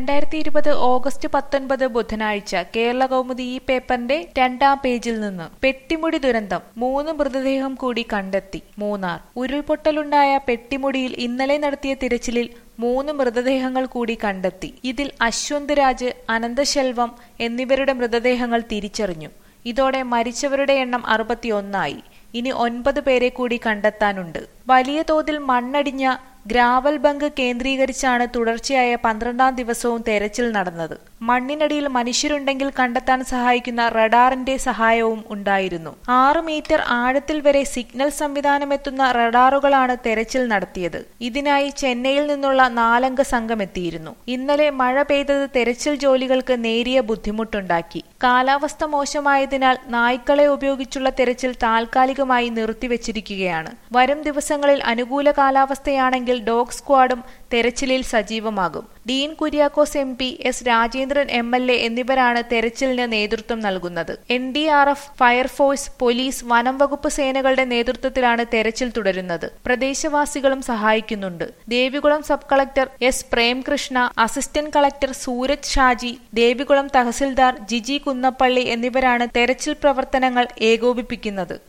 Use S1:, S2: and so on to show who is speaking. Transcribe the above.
S1: രണ്ടായിരത്തി ഇരുപത് ഓഗസ്റ്റ് പത്തൊൻപത് ബുധനാഴ്ച കേരള കൗമുദി ഈ പേപ്പറിന്റെ രണ്ടാം പേജിൽ നിന്ന് പെട്ടിമുടി ദുരന്തം മൂന്ന് മൃതദേഹം കൂടി കണ്ടെത്തി മൂന്നാർ ഉരുൾപൊട്ടലുണ്ടായ പെട്ടിമുടിയിൽ ഇന്നലെ നടത്തിയ തിരച്ചിലിൽ മൂന്ന് മൃതദേഹങ്ങൾ കൂടി കണ്ടെത്തി ഇതിൽ അശ്വന്ത് രാജ് അനന്തശെൽവം എന്നിവരുടെ മൃതദേഹങ്ങൾ തിരിച്ചറിഞ്ഞു ഇതോടെ മരിച്ചവരുടെ എണ്ണം അറുപത്തിയൊന്നായി ഇനി ഒൻപത് പേരെ കൂടി കണ്ടെത്താനുണ്ട് വലിയ തോതിൽ മണ്ണടിഞ്ഞ ഗ്രാവൽ ബങ്ക് കേന്ദ്രീകരിച്ചാണ് തുടർച്ചയായ പന്ത്രണ്ടാം ദിവസവും തെരച്ചിൽ നടന്നത് മണ്ണിനടിയിൽ മനുഷ്യരുണ്ടെങ്കിൽ കണ്ടെത്താൻ സഹായിക്കുന്ന റഡാറിന്റെ സഹായവും ഉണ്ടായിരുന്നു ആറ് മീറ്റർ ആഴത്തിൽ വരെ സിഗ്നൽ സംവിധാനമെത്തുന്ന റഡാറുകളാണ് തെരച്ചിൽ നടത്തിയത് ഇതിനായി ചെന്നൈയിൽ നിന്നുള്ള നാലംഗ സംഘം എത്തിയിരുന്നു ഇന്നലെ മഴ പെയ്തത് തെരച്ചിൽ ജോലികൾക്ക് നേരിയ ബുദ്ധിമുട്ടുണ്ടാക്കി കാലാവസ്ഥ മോശമായതിനാൽ നായ്ക്കളെ ഉപയോഗിച്ചുള്ള തെരച്ചിൽ താൽക്കാലികമായി നിർത്തിവച്ചിരിക്കുകയാണ് വരും ദിവസങ്ങളിൽ അനുകൂല കാലാവസ്ഥയാണെങ്കിൽ ഡോഗ് സ്ക്വാഡും തെരച്ചിലിൽ സജീവമാകും Dean Kuriakose M P S Rajendran M L A എന്നിവരാണ് തെരച്ചിലിന് നേതൃത്വം നൽകുന്നത് N D R F fire force police വനം വകുപ്പ് സേനകളുടെ നേതൃത്വത്തിലാണ് തെരച്ചിൽ തുടരുന്നത് പ്രദേശവാസികളും സഹായിക്കുന്നുണ്ട് Devikulam sub collector S Premkrishna assistant collector Sooraj Shaji Devikulam tahsildar Jiji Kunnappally എന്നിവരാണ് തെരച്ചിൽ പ്രവർത്തനങ്ങൾ ഏകോപിപ്പിക്കുന്നത്